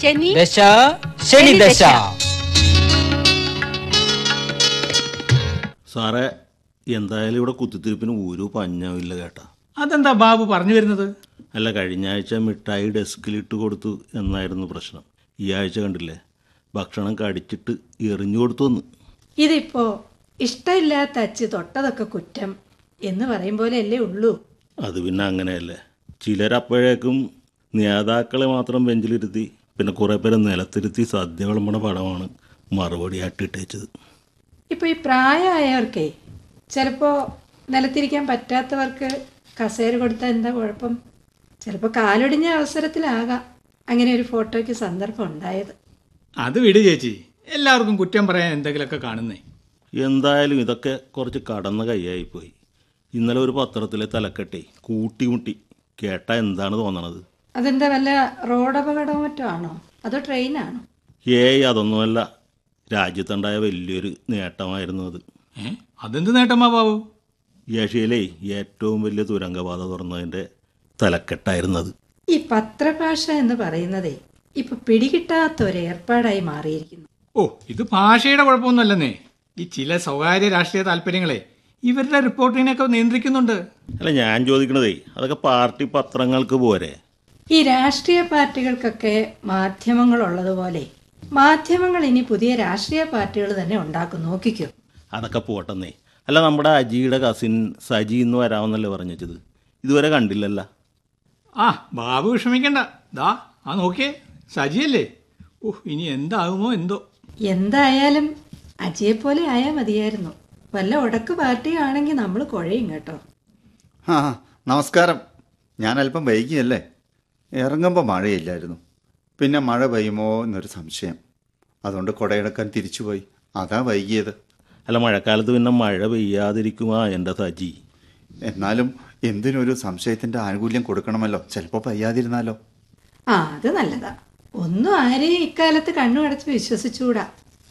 ശനി ദശ ശനി ദശ സാറേ എന്തായാലും ഇവിടെ കുത്തിത്തിരിപ്പിന് ഒരു പഞ്ഞമില്ല കേട്ടാ അതെന്താ ബാബു പറഞ്ഞു വരുന്നത് അല്ല കഴിഞ്ഞ ആഴ്ച മിഠായി ഡെസ്കിലിട്ട് കൊടുത്തു എന്നായിരുന്നു പ്രശ്നം ഈ ആഴ്ച കണ്ടില്ലേ ഭക്ഷണം കടിച്ചിട്ട് എറിഞ്ഞു കൊടുത്തു എന്ന് ഇതിപ്പോ ഇഷ്ടമില്ലാത്ത അച്ച് തൊട്ടതൊക്കെ കുറ്റം എന്ന് പറയും പോലെ അല്ലേ ഉള്ളൂ അത് പിന്നെ അങ്ങനെയല്ലേ ചിലരപ്പോഴേക്കും നേതാക്കളെ മാത്രം ബെഞ്ചിലിരുത്തി പിന്നെ കുറേ പേരെ നിലത്തിരുത്തി സദ്യ വിളമ്പണ പടമാണ് മറുപടിയായിട്ട് ഇട്ടേച്ചത് ഇപ്പൊ ഈ പ്രായമായവർക്കേ ചിലപ്പോ നിലത്തിരിക്കാൻ പറ്റാത്തവർക്ക് കസേര കൊടുത്താൽ എന്താ കുഴപ്പം ചിലപ്പോൾ കാലൊടിഞ്ഞ അവസരത്തിലാകാം അങ്ങനെ ഒരു ഫോട്ടോയ്ക്ക് സന്ദർഭം ഉണ്ടായത് അത് വിട് ചേച്ചി എല്ലാവർക്കും കുറ്റം പറയാൻ എന്തെങ്കിലുമൊക്കെ കാണുന്നേ എന്തായാലും ഇതൊക്കെ കുറച്ച് കടന്ന കൈയായിപ്പോയി ഇന്നലെ ഒരു പത്രത്തിലെ തലക്കെട്ടെ കൂട്ടിമുട്ടി കേട്ടാ എന്താണ് തോന്നണത് അതെന്താ വല്ല റോഡ് അപകടമോ മറ്റോ ആണോ അതോ ട്രെയിനാണോ ഏയ് അതൊന്നുമല്ല രാജ്യത്തുണ്ടായ വലിയൊരു നേട്ടമായിരുന്നു അത് ഏ അതെന്ത് നേട്ടമാ ബാബു ഏഷ്യയിലെ ഏറ്റവും വലിയ തുരങ്കപാത തുറന്നതിൻ്റെ തലക്കെട്ടായിരുന്നത് ഈ പത്രഭാഷ എന്ന് പറയുന്നതേ ഇപ്പൊ പിടികിട്ടാത്ത ഒരു ഏർപ്പാടായി മാറിയിരിക്കുന്നു ഓ ഇത് ഭാഷയുടെ കുഴപ്പമൊന്നുമല്ലെന്നേ ഈ ചില സ്വകാര്യ രാഷ്ട്രീയ താല്പര്യങ്ങളെ ഇവരുടെ റിപ്പോർട്ടിങ്ങിനൊക്കെ നിയന്ത്രിക്കുന്നുണ്ട് അല്ല ഞാൻ ചോദിക്കണതേ അതൊക്കെ പാർട്ടി പത്രങ്ങൾക്ക് പോരെ ഈ രാഷ്ട്രീയ പാർട്ടികൾക്കൊക്കെ മാധ്യമങ്ങൾ ഉള്ളതുപോലെ മാധ്യമങ്ങൾ ഇനി പുതിയ രാഷ്ട്രീയ പാർട്ടികൾ തന്നെ ഉണ്ടാക്കും നോക്കിക്കോ അതൊക്കെ പോട്ടെന്നേ അല്ല നമ്മുടെ അജിയുടെ കസിൻ സജി എന്ന് വരാമെന്നല്ലേ പറഞ്ഞത് ഇതുവരെ കണ്ടില്ലല്ല ആ ബാബു വിഷമിക്കണ്ട ദാ ആ നോക്കിയേ സജിയല്ലേ ഓ ഇനി എന്താകുമോ എന്തോ എന്തായാലും അജയെ പോലെ ആയാൽ മതിയായിരുന്നു വല്ല ഉടക്ക് പാർട്ടിയാണെങ്കിൽ നമ്മൾ കുഴയും കേട്ടോ ആ നമസ്കാരം ഞാൻ അല്പം വൈകിയല്ലേ ഇറങ്ങുമ്പോൾ മഴയില്ലായിരുന്നു പിന്നെ മഴ പെയ്യുമോ എന്നൊരു സംശയം അതുകൊണ്ട് കുടയെടുക്കാൻ തിരിച്ചുപോയി അതാ വൈകിയത് അല്ല മഴക്കാലത്ത് പിന്നെ മഴ പെയ്യാതിരിക്കുമാ എൻ്റെ സജി എന്നാലും എന്തിനൊരു സംശയത്തിൻ്റെ ആനുകൂല്യം കൊടുക്കണമല്ലോ ചിലപ്പോൾ പെയ്യാതിരുന്നാലോ ആ അത് നല്ലതാ ഒന്നും ആരെയും ഇക്കാലത്ത് കണ്ണു അടച്ച് വിശ്വസിച്ചുകൂടാ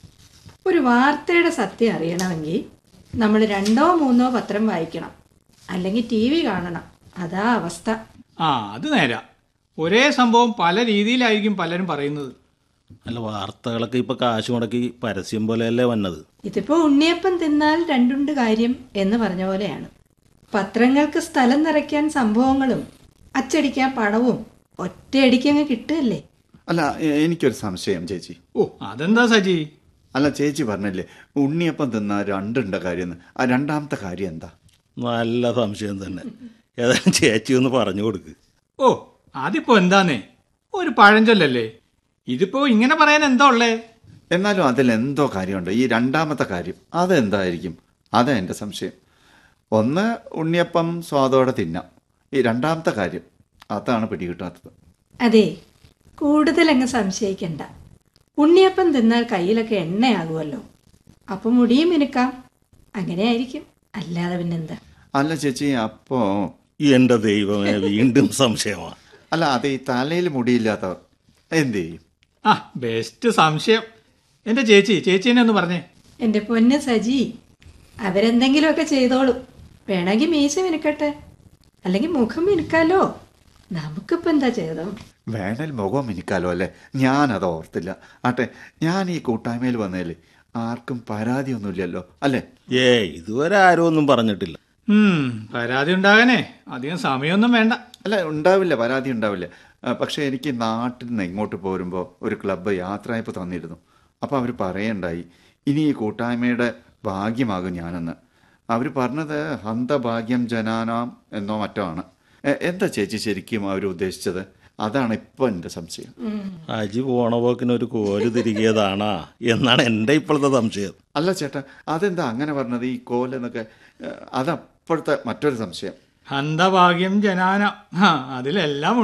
ഒരു വാർത്തയുടെ സത്യം അറിയണമെങ്കിൽ നമ്മൾ രണ്ടോ മൂന്നോ പത്രം വായിക്കണം അല്ലെങ്കിൽ ടി വി കാണണം അതാ അവസ്ഥ ആ അത് നേരാ ഒരേ സംഭവം പല രീതിയിലായിരിക്കും പലരും പറയുന്നത് അല്ല വാർത്തകളൊക്കെ ഇപ്പൊ കാശ് മുടക്കി പരസ്യം പോലെയല്ലേ വന്നത് ഇതിപ്പോ ഉണ്ണിയപ്പം തിന്നാൽ രണ്ടുണ്ട് കാര്യം എന്ന് പറഞ്ഞ പോലെയാണ് പത്രങ്ങൾക്ക് സ്ഥലം നിറയ്ക്കാൻ സംഭവങ്ങളും അച്ചടിക്കാൻ പണവും ഒറ്റയടിക്കങ്ങ് കിട്ടുകയല്ലേ അല്ല എ- എനിക്കൊരു സംശയം ചേച്ചി ഓ അതെന്താ സജി അല്ല ചേച്ചി പറഞ്ഞില്ലേ ഉണ്ണിയപ്പം തിന്ന രണ്ടുണ്ട കാര്യം ആ രണ്ടാമത്തെ കാര്യം എന്താ നല്ല സംശയം തന്നെ ഏതായാലും ചേച്ചി ഒന്ന് പറഞ്ഞു കൊടുക്ക് ഓ അതിപ്പോ എന്താന്നേ ഒരു പഴഞ്ചൊല്ലല്ലേ ഇതിപ്പോ ഇങ്ങനെ പറയാൻ എന്താ ഉള്ളേ എന്നാലും അതിൽ എന്തോ കാര്യമുണ്ട് ഈ രണ്ടാമത്തെ കാര്യം അതെന്തായിരിക്കും അതാ എൻ്റെ സംശയം ഒന്ന് ഉണ്ണിയപ്പം സ്വാദോടെ തിന്നാം ഈ രണ്ടാമത്തെ കാര്യം അതാണ് പിടികിട്ടാത്തത് അതെ കൂടുതലങ്ങ് സംശയിക്കണ്ട ഉണ്ണിയപ്പം തിന്നാൽ കയ്യിലൊക്കെ എണ്ണയാകുമല്ലോ അപ്പം മുടിയും മിനുക്കാം അങ്ങനെ ആയിരിക്കും അല്ലാതെ പിന്നെന്താ അല്ല ചേച്ചി അപ്പോൾ എന്റെ ദൈവമേ വീണ്ടും സംശയമാണ് അല്ല അത് ഈ തലയിൽ മുടിയില്ലാത്തവർ എന്ത് ചെയ്യും ആ ബെസ്റ്റ് സംശയം എന്റെ ചേച്ചി ചേച്ചീനെ ഒന്ന് പറഞ്ഞേ എൻ്റെ പൊന്ന് സജി അവരെന്തെങ്കിലുമൊക്കെ ചെയ്തോളും വേണമെങ്കിൽ മീശ മിനുക്കട്ടെ അല്ലെങ്കിൽ മുഖം മിനുക്കാലോ നമുക്കിപ്പോൾ എന്താ ചെയ്തോ വേനൽ മുഖം എനിക്കാലോ അല്ലേ ഞാനത് ഓർത്തില്ല ആട്ടെ ഞാൻ ഈ കൂട്ടായ്മയിൽ വന്നതിൽ ആർക്കും പരാതിയൊന്നുമില്ലല്ലോ അല്ലേ ഏയ് ഇതുവരെ ആരും ഒന്നും പറഞ്ഞിട്ടില്ല ഉം പരാതി ഉണ്ടാകാനേ അധികം സമയമൊന്നും വേണ്ട അല്ല ഉണ്ടാവില്ല പരാതി ഉണ്ടാവില്ല ആ, പക്ഷേ എനിക്ക് നാട്ടിൽ നിന്ന് ഇങ്ങോട്ട് പോരുമ്പോൾ ഒരു ക്ലബ്ബ് യാത്രയപ്പ് തന്നിരുന്നു അപ്പോൾ അവർ പറയണ്ടായി ഇനി ഈ കൂട്ടായ്മയുടെ ഭാഗ്യമാകും ഞാനെന്ന് അവർ പറഞ്ഞത് ഹന്തഭാഗ്യം ജനാനാം എന്നോ മറ്റോ ആണ് എ, എന്താ ചേച്ചി ശരിക്കും അവർ ഉദ്ദേശിച്ചത് അതാണ് ഇപ്പോൾ എൻ്റെ സംശയം അജി പോണ പോക്കിന് ഒരു കോല് തിരികിയതാണാ എന്നാണ് എൻ്റെ ഇപ്പോഴത്തെ സംശയം അല്ല ചേട്ടാ അതെന്താ അങ്ങനെ പറഞ്ഞത് ഈ കോൽ എന്നൊക്കെ അതപ്പോഴത്തെ മറ്റൊരു സംശയം ഹന്തഭാഗ്യം ജനാന ആ അതിലെല്ലാം